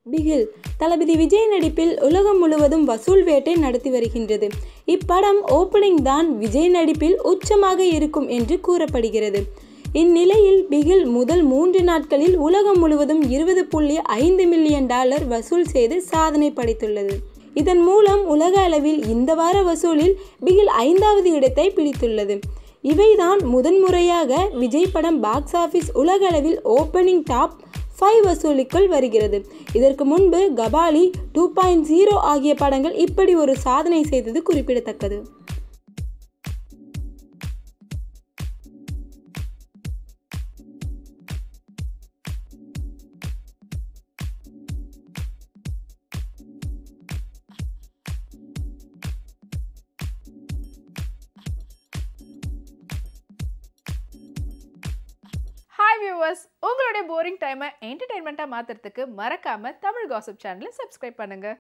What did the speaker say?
பிகில் தளபதி விஜய் நடிப்பில் உலகம் முழுவதும் வசூல் வேட்டை நடத்தி வருகின்றது இப்படம் ஓப்பனிங் தான் விஜய் நடிப்பில் உச்சமாக இருக்கும் என்று கூறப்படுகிறது இந்நிலையில் பிகில் முதல் மூன்று நாட்களில் உலகம் முழுவதும் இருபது புள்ளி ஐந்து மில்லியன் டாலர் வசூல் செய்து சாதனை படைத்துள்ளது இதன் மூலம் உலக அளவில் இந்த வார வசூலில் பிகில் ஐந்தாவது இடத்தை பிடித்துள்ளது இவைதான் முதன்முறையாக விஜய் படம் பாக்ஸ் ஆஃபீஸ் உலக அளவில் ஓப்பனிங் டாப் ஃபைவ் வசூலிக்குள் வருகிறது இதற்கு முன்பு கபாலி டூ பாயிண்ட் ஜீரோ ஆகிய படங்கள் இப்படி ஒரு சாதனை செய்தது குறிப்பிடத்தக்கது ஹாய் வியூவர்ஸ் உங்களுடைய போரிங் டைமை என்டர்டைன்மெண்ட்டாக மாற்றுறதுக்கு மறக்காமல் தமிழ் காசிப் சேனலை சப்ஸ்கிரைப் பண்ணுங்கள்